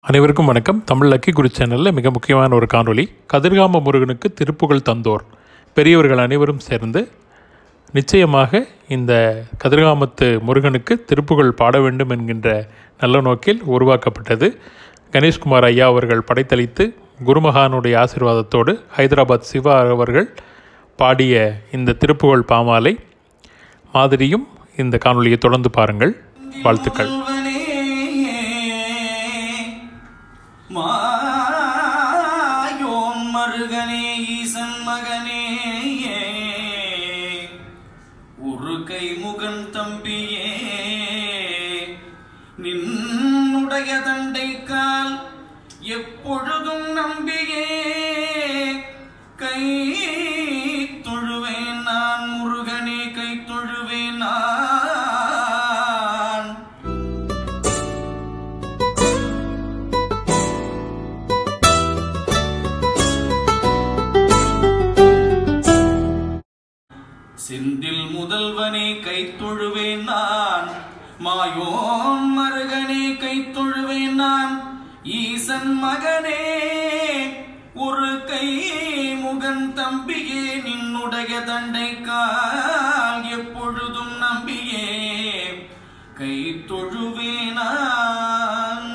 அனைவருக்கும் வணக்கம் தமிழ் லக்கி குரு சேனலில் மிக முக்கியமான ஒரு காணொளி கதிர்காம முருகனுக்கு திருப்புகழ் தந்தோர் பெரியவர்கள் அனைவரும் சேர்ந்து நிச்சயமாக இந்த கதிர்காமத்து முருகனுக்கு திருப்புகழ் பாட வேண்டும் என்கின்ற நல்ல நோக்கில் உருவாக்கப்பட்டது கணேஷ்குமார் ஐயா அவர்கள் படைத்தளித்து குருமகானுடைய ஆசீர்வாதத்தோடு ஹைதராபாத் சிவா அவர்கள் பாடிய இந்த திருப்புகழ் பாமாலை மாதிரியும் இந்த காணொளியை தொடர்ந்து பாருங்கள் வாழ்த்துக்கள் முதல்வனே, மாயோன் மருகனே ஈசன் மகனே ஒரு கை முகன் தம்பியே நின்னுடைய தண்டை கால் எப்பொழுதும் நம்பியே கை தொழுவேன் நான் முருகனே கை தொழுவேன் நான் செந்தில் முதல்வனே கை தொழுவேன் நான் மாயோன் மருகனே கை தொழுவேன் நான் ஈசன் மகனே ஒரு கை முகன் தம்பியே நின்னுடைய தண்டை கால் எப்பொழுதும் நம்பியே கை தொழுவேனான்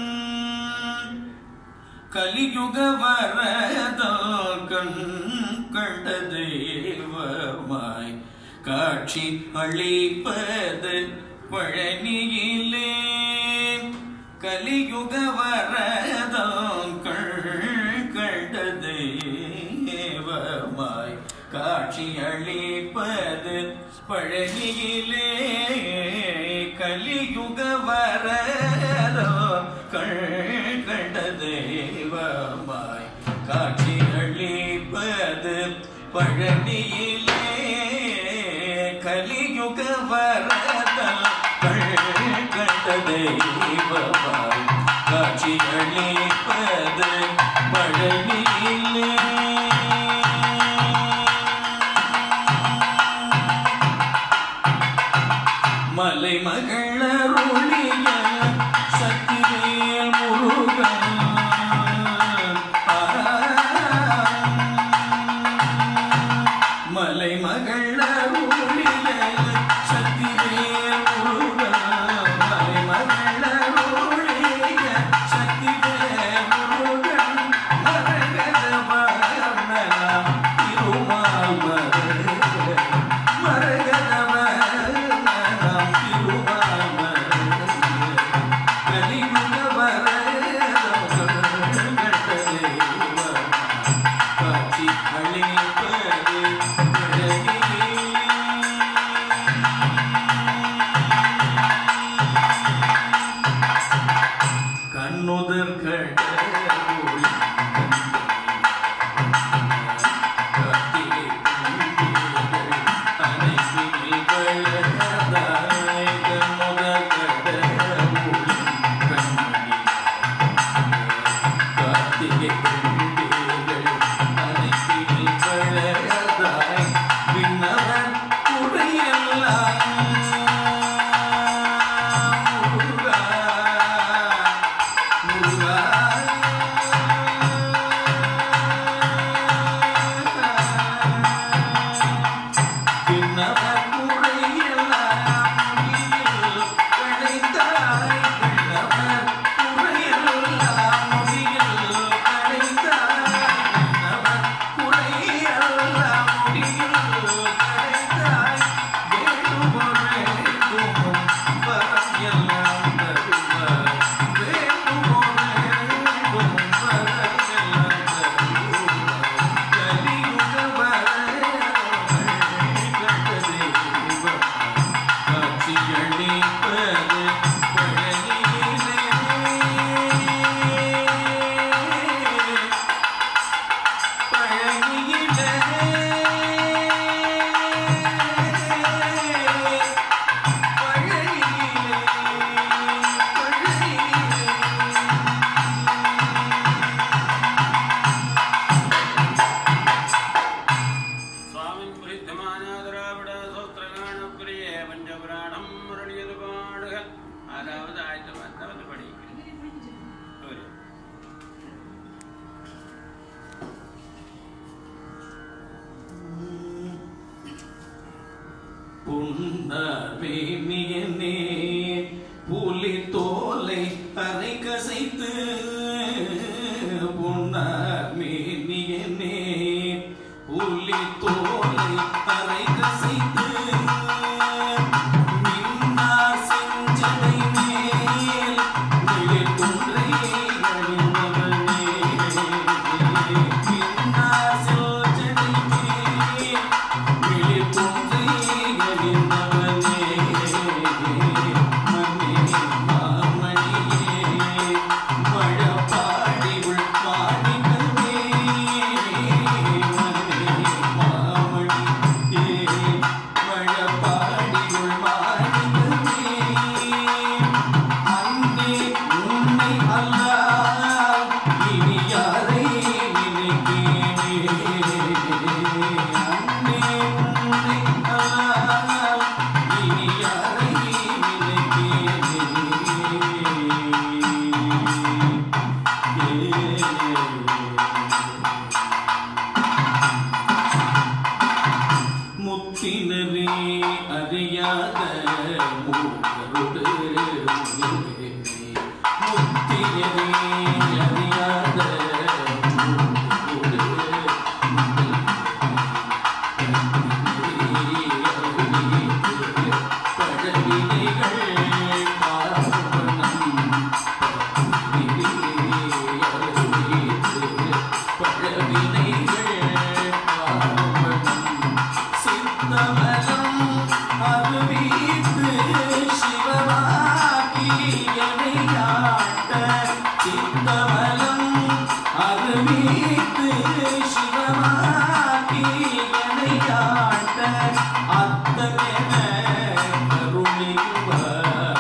கலியுக வரதல் கண் கண்ட தெய்வமாய் காட்சி அளிப்பது பழனியிலே கலியுக வரதல் கண் கண்ட தெய்வமாய் காட்சி அளிப்பது பழனியிலே கலியுக வரதோ கண் கண்ட தெய்வமாய் காட்சி அளிப்பது பழனியிலே கலியுக வரதோ கண் கண்ட தெய்வமாய் காட்சி அளிப்பது பழனியிலே மலை மகளருளிய சக்திவேல் முருகன் மலை மகளருளிய சக்திவேல் முருகன் மலை மகளருளிய சக்திவேல் முருகன் மரகத வர்ணனம் திருமால் மருகன் மரகத வர்ணனம் திருமால் மருகன் கலியுக வரதம் கண்டதேவம் காட்சி அளிப்பது பிறவியிலே. கண்ணுதர் கடவுள் கார்த்திகை கண்ணிகள் அனைத்தினில் வளர்ந்தாய் கண்ணுதர் கடவுள் கண்மணி கார்த்திகை கண்ணிகள் அனைத்தினில் வளர்ந்தாய் விண்ணவர் குறையெல்லாம் முருகா முருகா விண்ணவர் குறையெல்லாம் முடியில் கிடைத்தாய் விண்ணவர் குறையெல்லாம் முடியில் பொன்னவேணியனே புலி தோலை அரை கசைத்து பொன்னவேணியனே புலி தோலை அரை கசைத்து மின்னார் செஞ்சடை மேல் நிலைக்குன்றை அணிந்தவனே. மின்னார் செஞ்சடை மேல் நிலைக்குன்றை அணிந்தவனே. மன்னே மாமணியே, மழப்பாடி உள்பாடிகளே. மன்னே மாமணியே, மழப்பாடி உள்பாடிகளே. அன்னே உன்னை அல்லால் இனி யாரை நினைப்பேனே? அன்னே உன்னை அல்லால் இனி யாரை நினைப்பேனே? முத்தினரே அறியாத மூவரோடு முனிவே. முத்தினரே அறியாத மூவரோடு முனிவே. பழவினைகள் பாவனம் சித்தமலம் அருவீத்து சிவமாக்கி எனையாட்ட சித்தமலம் அருவீத்து சிவமாக்கி எனையாட்ட அத்தமென கருணிக்குவார்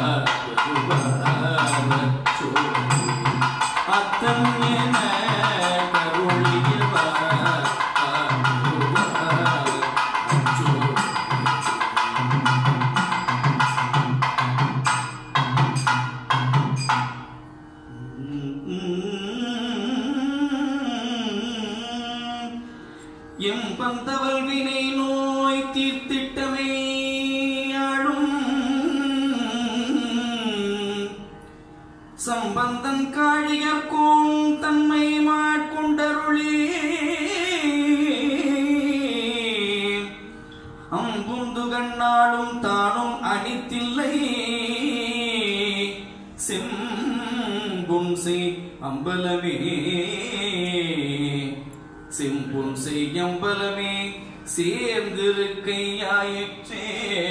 அத்தம் என கருளியவார் எம் பந்தவல் வினை நோய் தீர்த்திட்டமே ஆளும் சம்பந்தன் காழியர்கோன் தன்மை மாட்கொண்டருளே அம்புந்து கண்ணாலும் தானும் அடித்தில்லை செம்புன்சை அம்பலமே செம்புன்சை அம்பலமே சேர்ந்திருக்கையாயிற்றே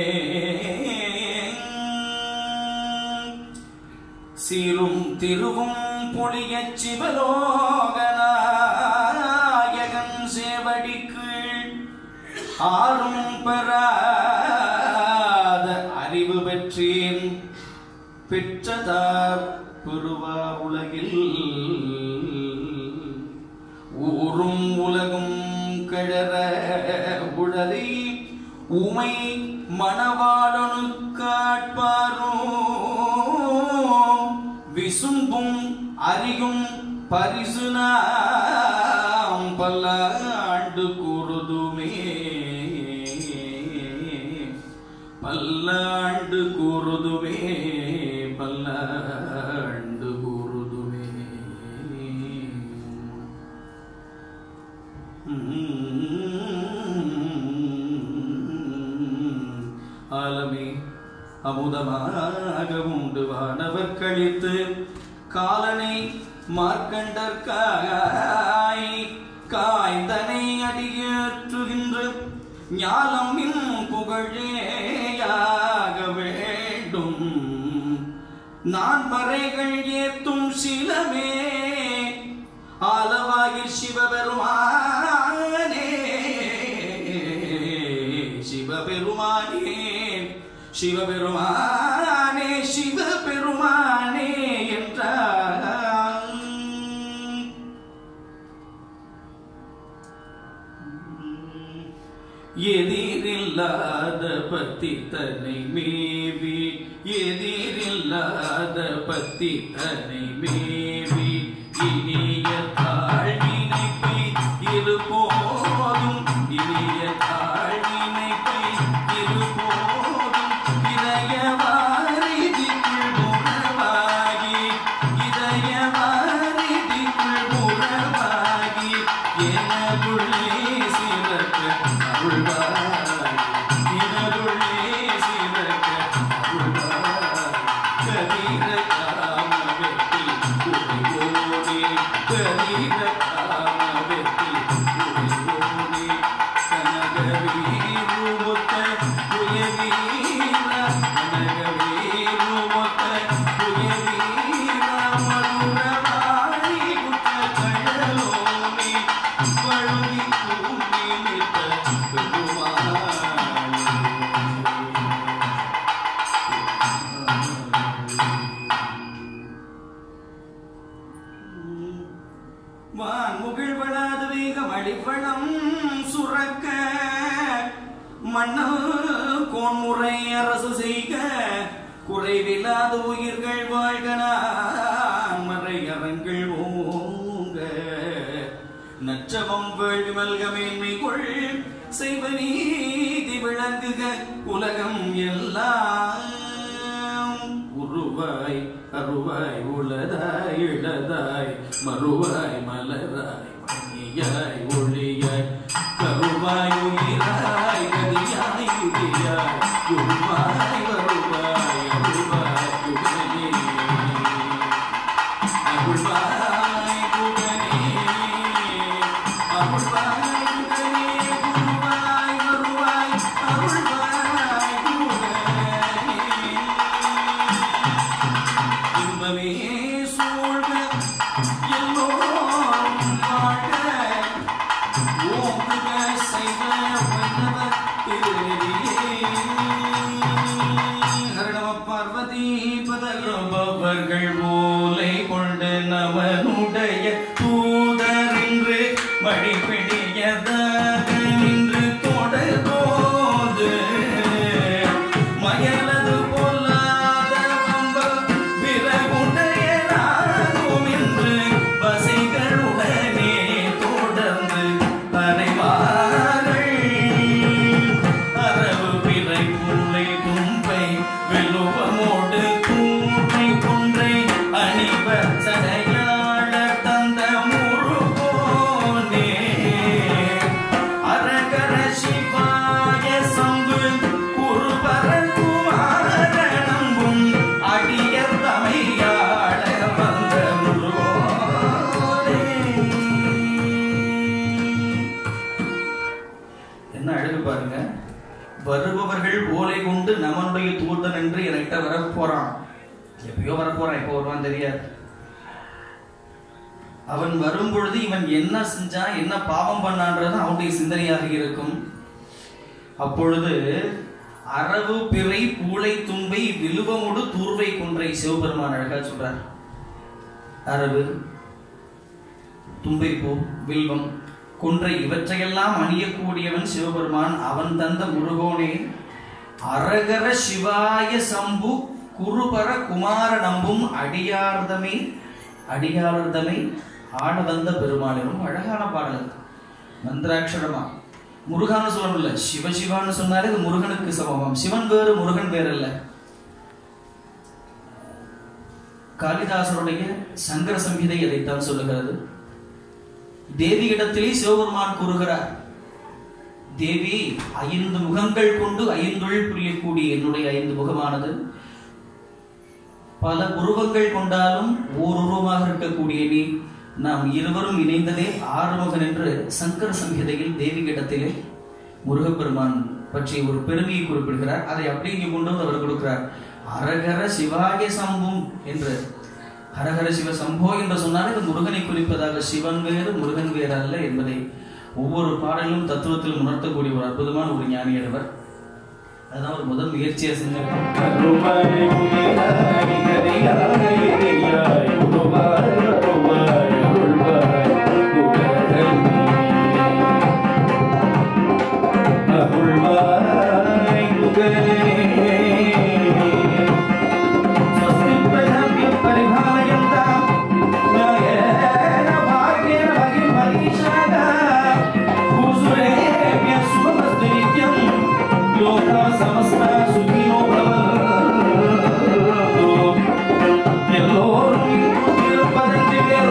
சீரும் திருவும் பொழியச் சிவலோகநாயகன் சேவடிக்கு ஆறும் பெறாத அறிவு பெற்றேன் பெற்றதார் பெருவா உலகில் ஊரும் உலகும் கிழற உடலை உமை மணவாளனு காட்பாரோ விசும்பும் அறியும் பரிசு நாம் பல்லாண்டு கூறுதுமே பல்லாண்டு கூறுதுமே பல்லாண்டு கூறுதுமே ஆலமே அமுதமாக உண்டு வானவர் கழித்து காலனை மார்க்கண்டற்காய் காய்ந்தனை அடியேற்றுகின்ற ஞாலம் இன் புகழேயாக வேண்டும் நான் பறைகள் ஏத்தும் சிலமே ஆலவாகி சிவபெருமானே சிவபெருமானே சிவபெருமானே சிவபெருமானே என்றார் எதிரில்லாத பத்தி தன்னை மேவி எதிரில்லாத பத்தி தன்னை மேவி இனிய தாழ்வினைப்பை இருப்போதும் இனிய தாழ்வினைப்பை இருப்போதும் உள்ளே சிறக்க அருள்வாய் எனதுள்ளே சிறக்க அருள்வாய் கதிர காம வெட்டி குடியோனே கதிர காம வெட்டி குடியோனே கனகவீருமுத்த புயவீர கனகவீருமுத்த புயவீர மதுரவாணி புத்த கழலோனே வழுதி தூணிலிட்ட வான் முகில் வளாத வேகம் அடிப்பழம் சுரக்க மன்னல் கோன்முறை அரசு செய்க குறைவில்லாத உயிர்கள் வாழ்கன மறை அரங்கள் ஓங்க நற்றவம் வேள்வி மல்க மேன்மை கொள் செய்வ நீதி விளங்குக உலகம் எல்லாம் உருவாய் அருவாய் உளதாய் இளதாய் மறுவாய் மலராய் மணியாய் ஒளியாய் கருவாய் உயிராய் கதியாய் விதியாய் குருவாய் வருவாய் அருவாய் குகனே அருள்வாய் குகனே அருள்வாய் குகனே குருவாய் வருவாய் அருள்வாய் குகனே இன்பமே சூழ்க எல்லோரும் வாழ்க ஓங்குக செய்வ வைணவ திருநெறியே. ஹர நம பார்வதி பதகம்பவர்கள் ஓலை கொண்டு நமனுடைய தூதரின்று மடிப்பிடியதாக நின்று தொடர்போது மயலது பொல்லாத வம்பல் விறகுடைய நானும் என்று வசைகளுடனே தொடர்ந்து அறைவார்கள் அரவு பிறை புள்ளை தும்பை வெல்லுவமோடு தூண்மை குன்றை அணிவர் சடையாள தந்த முருகோனே அரகர சிவாய சம்பு குருபர குமாரனம்பும் அடியர் தமையாள வந்த முருகோனே என்ன அழகு பாருங்க வருபவர்கள் ஓலை கொண்டு நமனுடைய தூதன் என்று என்கிட்ட வர போறான் எப்பயோ வர போறான் எப்போ வருவான் தெரியாது அவன் வரும் பொழுது இவன் என்ன செஞ்சான் என்ன பாவம் பண்ணான்றது அவனுடைய சிந்தனையாக இருக்கும் அப்பொழுது அரவு பிறை பூளை தும்பை விலுவமுடு தூர்வை குன்றை சிவபெருமான் அழகா சொல்றார் அரவு தும்பைப்பூ வில்வம் குன்றை இவற்றையெல்லாம் அணியக்கூடியவன் சிவபெருமான் அவன் தந்த முருகோனே அரகர சிவாய சம்பு குருபர குமார நம்பும் அடியார்தமே அடியார்தமே ஆட வந்த பெருமாளினும் அழகான பாடல் மந்திராட்சரமா முருகான்னு சொல்லணும்ல சிவ சிவான்னு சொன்னாலே இது முருகனுக்கு சமமாம் சிவன் வேறு முருகன் வேறு இல்ல காளிதாசருடைய சங்கர சம்ஹிதை அதைத்தான் சொல்லுகிறது தேவி இடத்திலே சிவபெருமான் கூறுகிறார் தேவி ஐந்து முகங்கள் கொண்டு ஐந்தொழில் புரியக்கூடிய என்னுடைய ஐந்து முகமானது பல உருவங்கள் கொண்டாலும் ஓர் உருவமாக இருக்கக்கூடிய நீ நாம் இருவரும் இணைந்ததே ஆறுமுகன் என்று சங்கர சம்ஹிதையில் தேவி இடத்திலே முருகப்பெருமான் பற்றி ஒரு பெருமையை குறிப்பிடுகிறார் அதை அப்படியே இங்கே கொண்டு வந்து அவர் கொடுக்கிறார் அரகர சிவாய சம்பும் என்று ஹரஹர சிவ சம்போ என்று சொன்னால் இது முருகனை குறிப்பதாக சிவன் வேறு முருகன் வேறு அல்ல என்பதை ஒவ்வொரு பாடலும் தத்துவத்தில் உணர்த்தக்கூடிய ஒரு அற்புதமான ஒரு ஞானியர் அவர் அதான் ஒரு முதல் முயற்சியை செஞ்சிருக்கோம் ಸಮಸ್ತ ಸುಖಿನೋ ಭವಂತು. எல்லோரும் இருப்பதற்கு வேற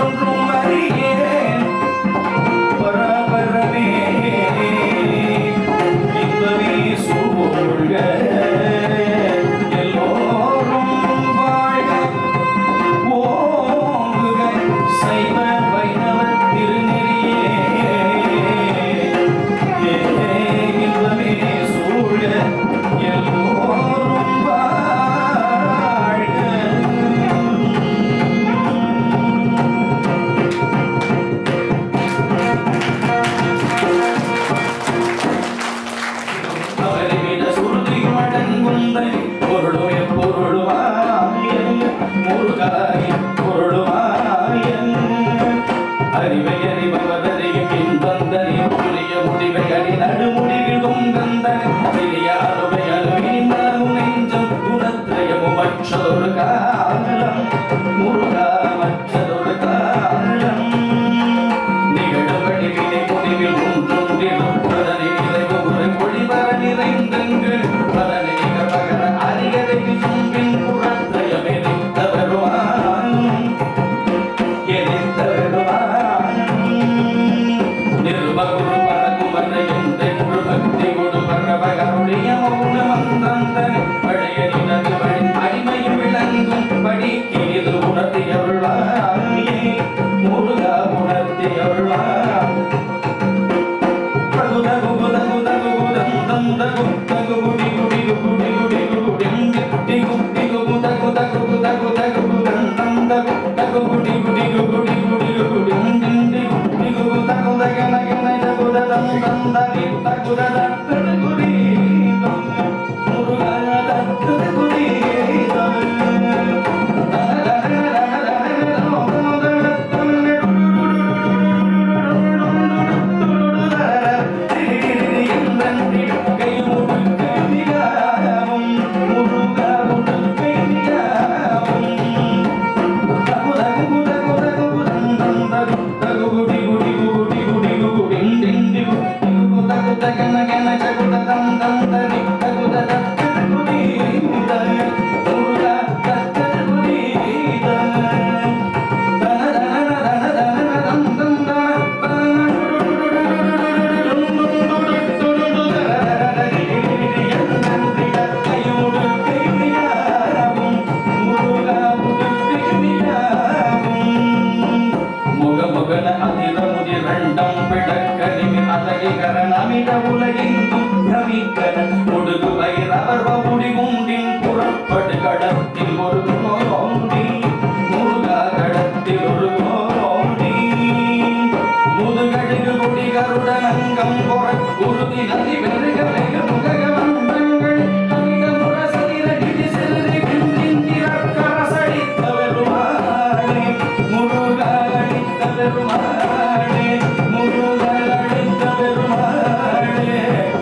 அகில உலகெங்கும் பிரமிக்கன முடுகு பைரவர் வமுடி குண்டின் புறப்படு கடத்தில் ஒரு கோரோண்டி முருகா கடத்தில் ஒரு கோரோண்டி முதுகடுகு குடி கருடனங்கம் பொற உறுதி நதி பெருக வெக முகக வந்தங்கள் கவித முரசதிர நிதி செல்வி குந்தின் திறக்கரசடித்த பெருமானே முருகடித்த பெருமானே முருகடித்த பெருமானே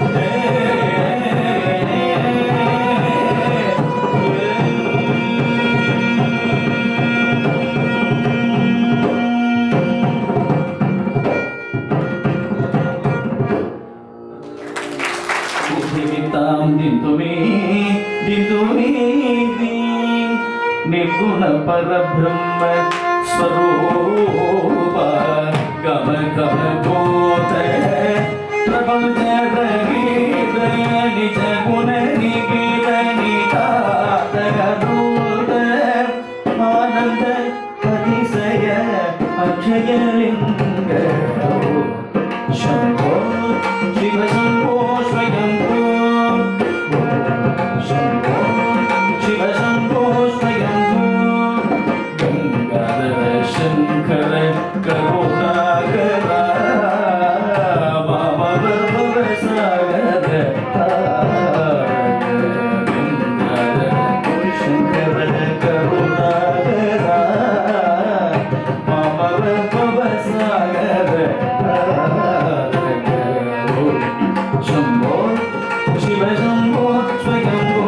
జీవితాం దింతుమే దింతుమే నిర్గుణ పరబ్రహ్మ స్వరూప గమ గమ బోధ ప్రపంచ రహిత నిజ గుణ నిగిత నితాత రూత ఆనంద அதிசய அக்ஷயலிங்க शम्भो शिव शम्भो स्वयम्भो शम्भो शिव शम्भो स्वयम्भो गङ्गाधर शङ्कर करुणाकर वामव भवसागर गङ्गाधर शङ्कर करुणाकर वामव भवसागर शम्भो शिव शम्भो स्वयम्भो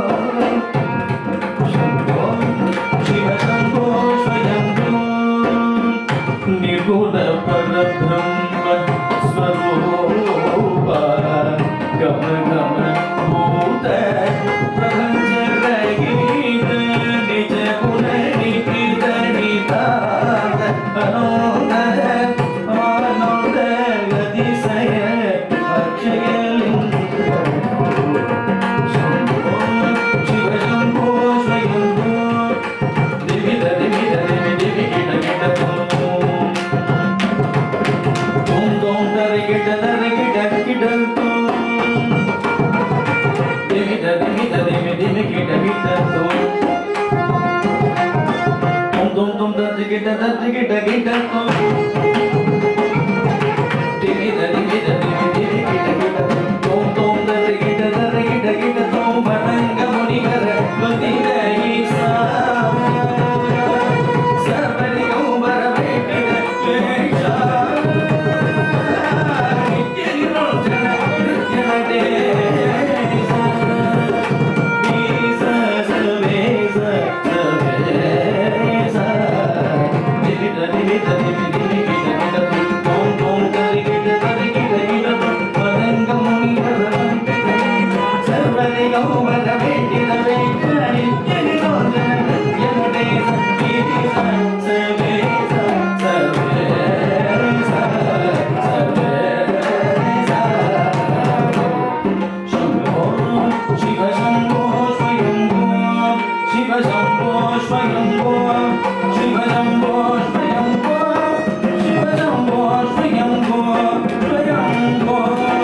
शम्भो शिव शम्भो स्वयम्भो निर्गुण परब्रह्म स्वरूप गम गम भूत प्रपञ्च रहित निज गुण निकित नितात अनोद आनन्द गतिशय अक्षयलिङ्ग शम्भो शिव शम्भो स्वयम्भो दिविद दिविद दिवि दिवि किट किट तुम तुम तुम दर किट दर किट किट तुम दिविद दिविद दिवि दिवि किट किट तुम तुम तुम तुम दर किट दर किट किट तुम दिविद दिविद दिवि दिवि किट किट तुम तुम दर किट दर किट किट तुम भटंग मुनिवर बंदिद ईसा सर्वरि गौबर वेटिद क्लेशा नित्य निरोचन नित्य नटेशा ईसा सर्वेसा सर्वेसा दिविद दिविद दिवि दिवि किट किट तुम तुम दर किट दर किट किट तुम भटंग मुनिवर बंदिद सर्वरि गौबर वेटिद वेटिद नित्य निरोचन नित्य नटेशा ईसा सर्वेसा सर्वेसा सर्वेसा शम्भो शिव शम्भो स्वयम्भो शिव शम्भो स्वयम्भो शिव शम्भो स्वयम्भो शिव शम्भो स्वयम्भो स्वयम्भो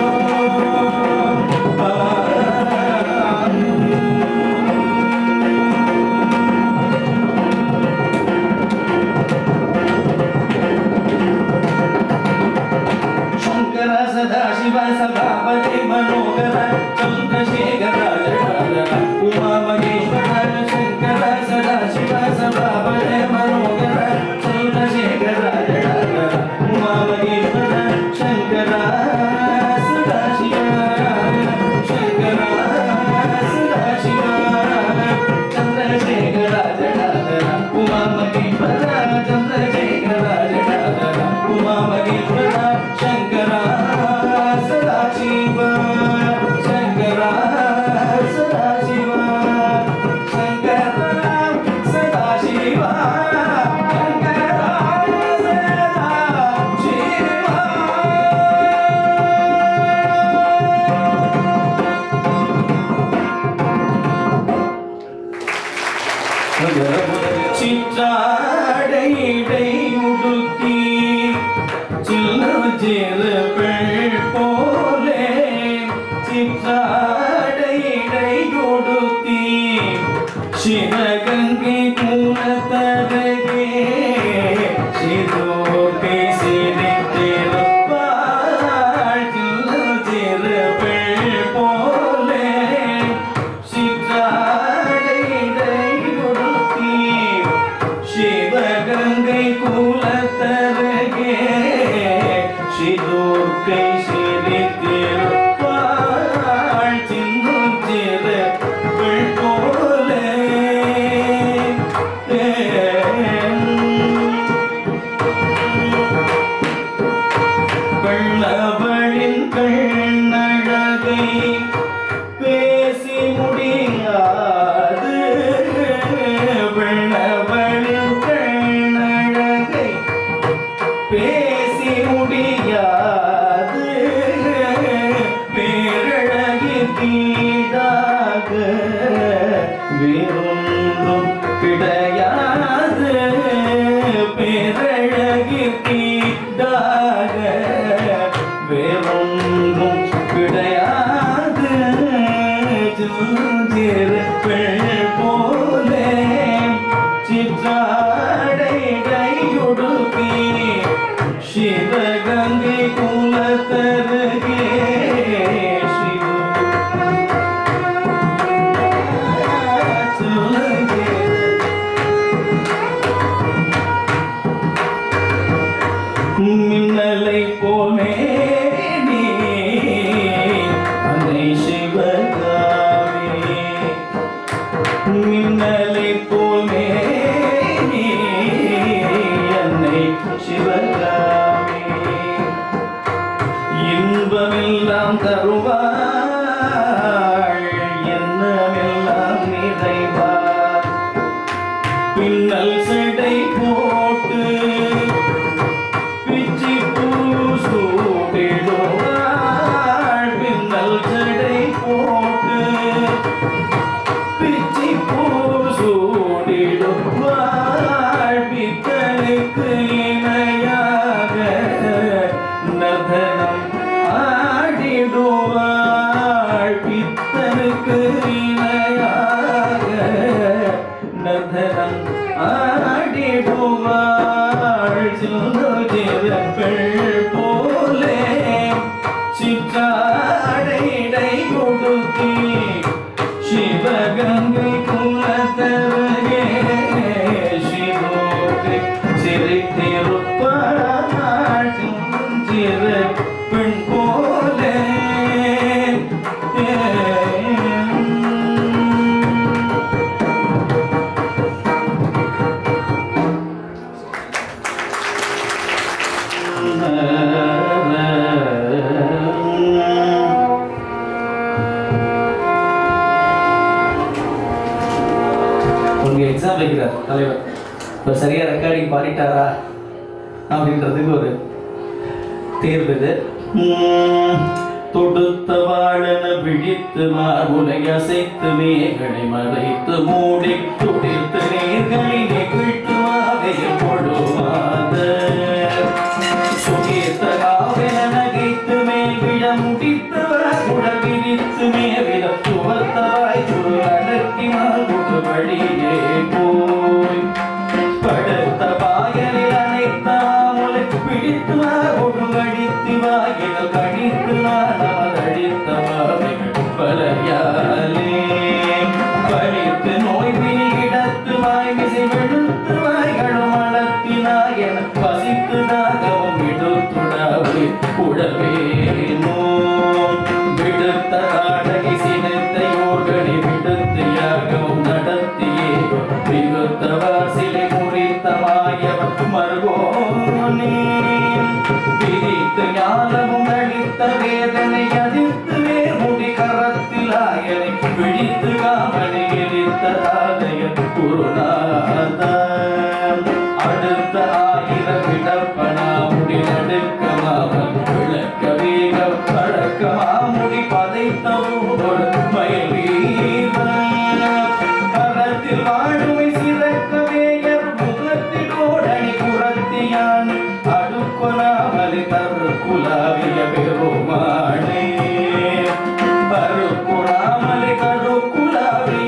शङ्कर सदा शिव सभापति मनोहर चन्द्रशेखर जटाधर उमा महेश्वर शङ्कर सदा शिव सभापति मनोहर चन्द्रशेखर जटाधर उमा महेश्वर शङ्कर सदा शिव शङ्कर सदा शिव चन्द्रशेखर जटाधर उमा महेश्वर चन्द्रशेखर जटाधर उमा महेश्वर शङ्कर सदा शिव शङ्कर सदा शिव शङ्कर सदा शिव शङ्कर सदा शिव சிற்றாடைடை முடுக்கி சின்ன சேர பெண் போலே வண்ணவளின் கண்ணழகை பேசி முடியாது வண்ணவளின் கண்ணழகை பேசி முடியாது பேரழகி தீடாக வேறொன்றும் கிடையாது பேரழகி தீடாக வேறொன்றும் கிடையாது சிறுபெண் போலே சிற்றாடையுடுக்கி சிவகங்கை குலத்தருகே சிவ சொல்லுங்கே மின்னலை போமே நீ அன்னை சிவகாமி மின்னலை போமே நீ அன்னை சிவகாமி இன்பமெல்லாம் தருவாள் எண்ணமெல்லாம் நிறைவார் பின்னல் சடை போட்டு பிச்சி பூ சூடிடுவாள் பின்னல் சடை போட்டு பிச்சி பூ சூடிடுவாள் பித்தனுக்கு இணையாக நர்தனம் ஆடிடுவாள் பித்தனுக்கு இணையாக நர்தனம் ஆடிடுவாள் சிறுஜிரப்பள் போலே சிற்றாடைடை கொடுக்கி சிவகங்கை குலத்தவகே சிவோகை சிரித்திருப்பாள் சிற பெண் போலே உங்க எக்ஸாம் வைக்கிறார் தலைவர் இப்போ சரியா ரெக்கார்டிங் பாடிட்டாரா அப்படின்றதுக்கு ஒரு தேர்வு இது உம், தொடுத்த வாழன விழித்து மார்புனை அசைத்து மேகனை மறைத்து மூடி துடித்து நேர்களை நெகிழ்த்து மாதையில் பொழுவாத சுகீர்த்த காவென நகைத்து மேல் விழ முடித்தவர் குடல் விரித்து மேவிட துவத்தவாய் சுரு அடர்த்தினால் முட்டு வழியே போய் படுத்த பாயலில் அனைத்த மாமுலை பிடித்து வா ஒழுங்கடித்து வாயில கழித்து நான் அழித்த மாமைகள் பலையாலே பழித்து நோய் பிணி இடத்து வாய் விசை வெளுத்து வாய்களும் அளத்தினாய் என பசித்து தாகவும் விடுத்துடாவே உழவேனோ விடுத்த ஆடகி சினத்தை ஊர்களை விடுத்து யாகவும் நடத்தியே விகுத்த வாசிலை முறித்த மாயவன் மருகோனே விதித்து ஞானமும் அளித்த வேதனை அதிர்த்து வேமுடி கரத்தில் ஆயனை விழித்து காமனை எரித்த ஆலயம் குருநாதா அடுத்த ஆயிரம் விடப்பனாமுடி நடுக்கமாமல் விளக்க வேகம் அடக்கமாமுடி பதைத்தவோடு மயில் அறத்தில் வாழுமை சிறக்கவே முகத்தில் ஓடணி புறத்தியான் அடுக்கொலாமலி தரு குலாவிய பெருமானே பருக்குணாமலி கரு குலாவிய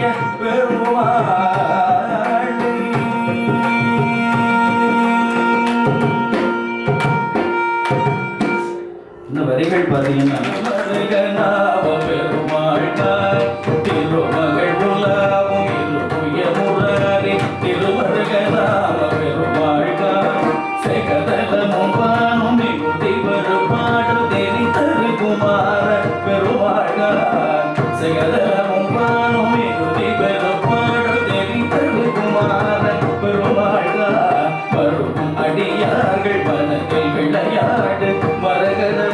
இந்த வரிகள் பார்த்தீங்கன்னா வருகநாம பெருமாள்காய் திருமகள் உலாவும் இருபுய முராரி திருமருகநாம பெருமாள்காய் செகதல மும்பானும் மிகுதி வருபாடு தெரி தரு குமார பெருமாள்காய் செகதல மும்பானும் மிகுதி வருபாடு தெரி தரு குமார பெருமாள்காய் வரும் அடியார்கள் மனத்தில் விளையாடு மரகத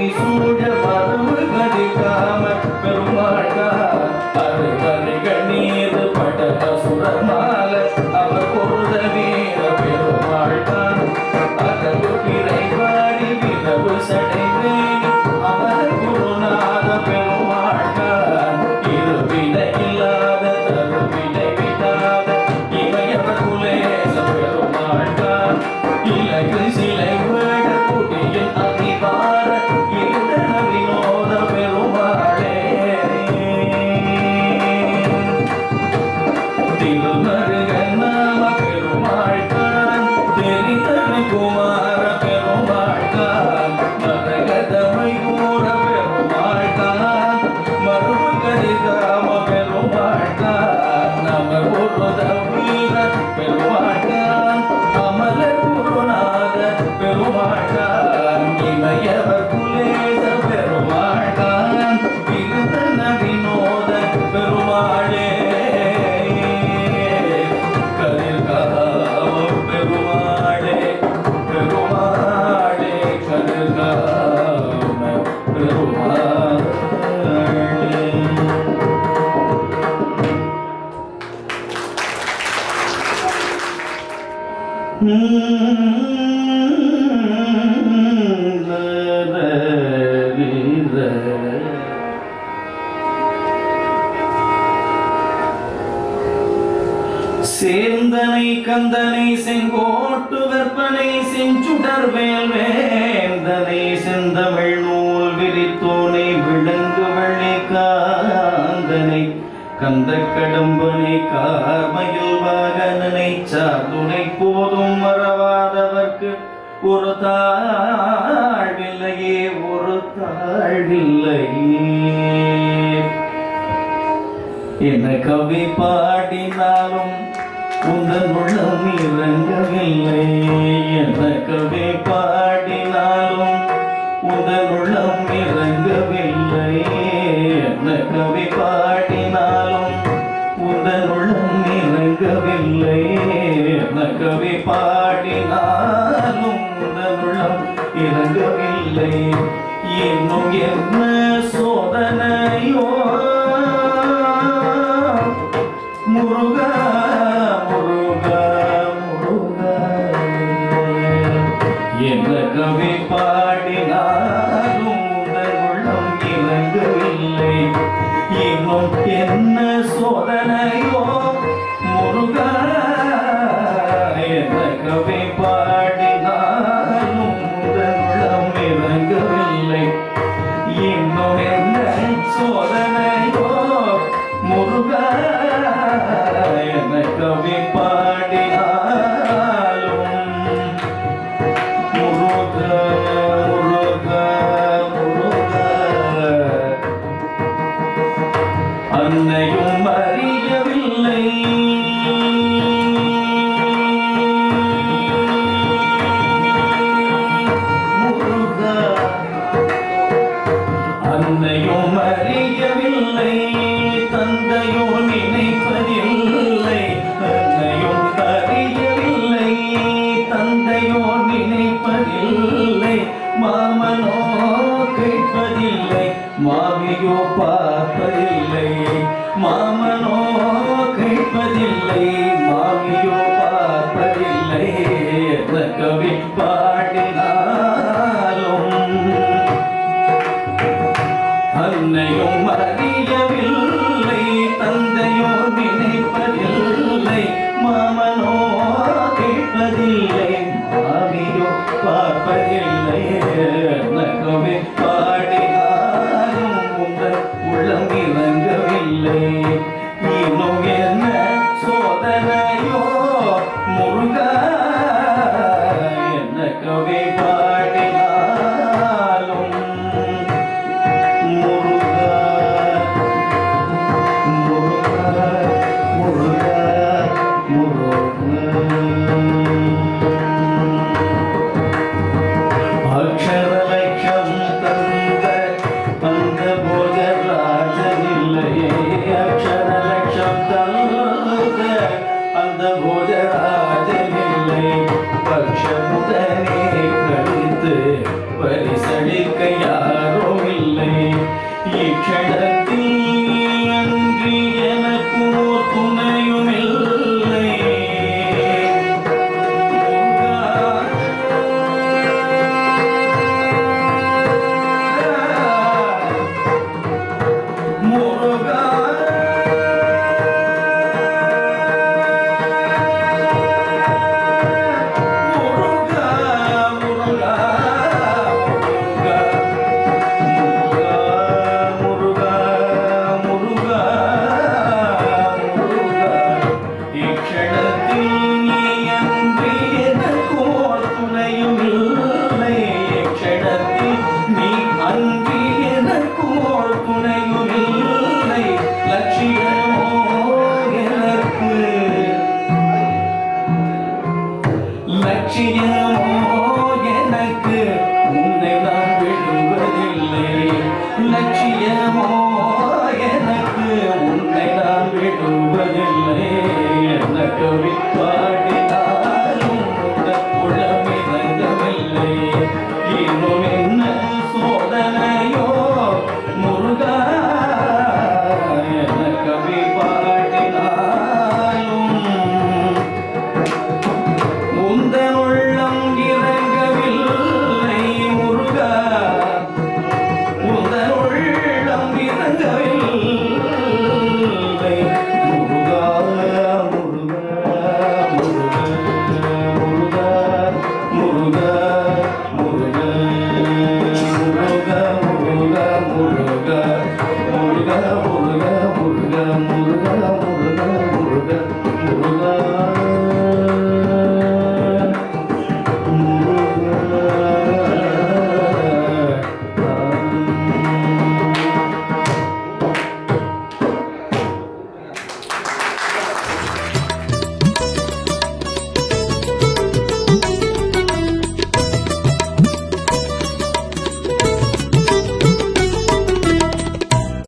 சூழ மரபு கதிக்காம பெருமாட்டா அருகருகள் நீர் பட சுரமால அவர் பொருத வீர பெருமாள்தான் அதற்கு பிறை பாடி வினவு சடைவேணி அமர் குருநாத பெருமாள்தான் இருவினை இல்லாத தருவினை விடாத இமையவர் குலேச பெருமாள்தான் இலகு சிலை வேட குடியில் அதிகார இருதன வினோத பெருமாளே திருமருகன் நாம பெருமாள்தான் தெரிந்தன குமார பெருமாள்தான் மரகதமையூர பெருமாள்தான் மருமகரிதாம பெருமாள்தான் நம உருத வீர பெருமாள்தான் அமல குருநாத பெருமாள்தான் இமையவர் குலேச பெருமாள்தான் இருந்தன வினோத பெருமாளே கதிர்காம பெருமாளே பெருமாளே கதிர்காம பெருமாளே சேந்தனை கந்தனை செங்கோட்டு வெற்பனை செஞ்சுடர் வேல் வேந்தனை செந்தமிழ் நூல் விரித்தோனை விளங்கு வெள்ளை காந்தனை கந்த கடம்பனை கார்மயில் வாகனனை சார்துணை போதும் மறவாதவர்க்கு ஒரு தாழ்வில்லையே ஒரு தாழ்வில்லையே என்ன கவி பாடினாலும் உந்தன் உள்ளம் இறங்கவில்லை என்ன கவி பாடினாலும் உந்தன் உள்ளம் இறங்கவில்லை என்ன கவி பாடினாலும் உந்தன் உள்ளம் இறங்கவில்லை என்ன கவி பாடினாலும் உந்தன் உள்ளம் இறங்கவில்லை இன்னும் என்ன சோதனையோ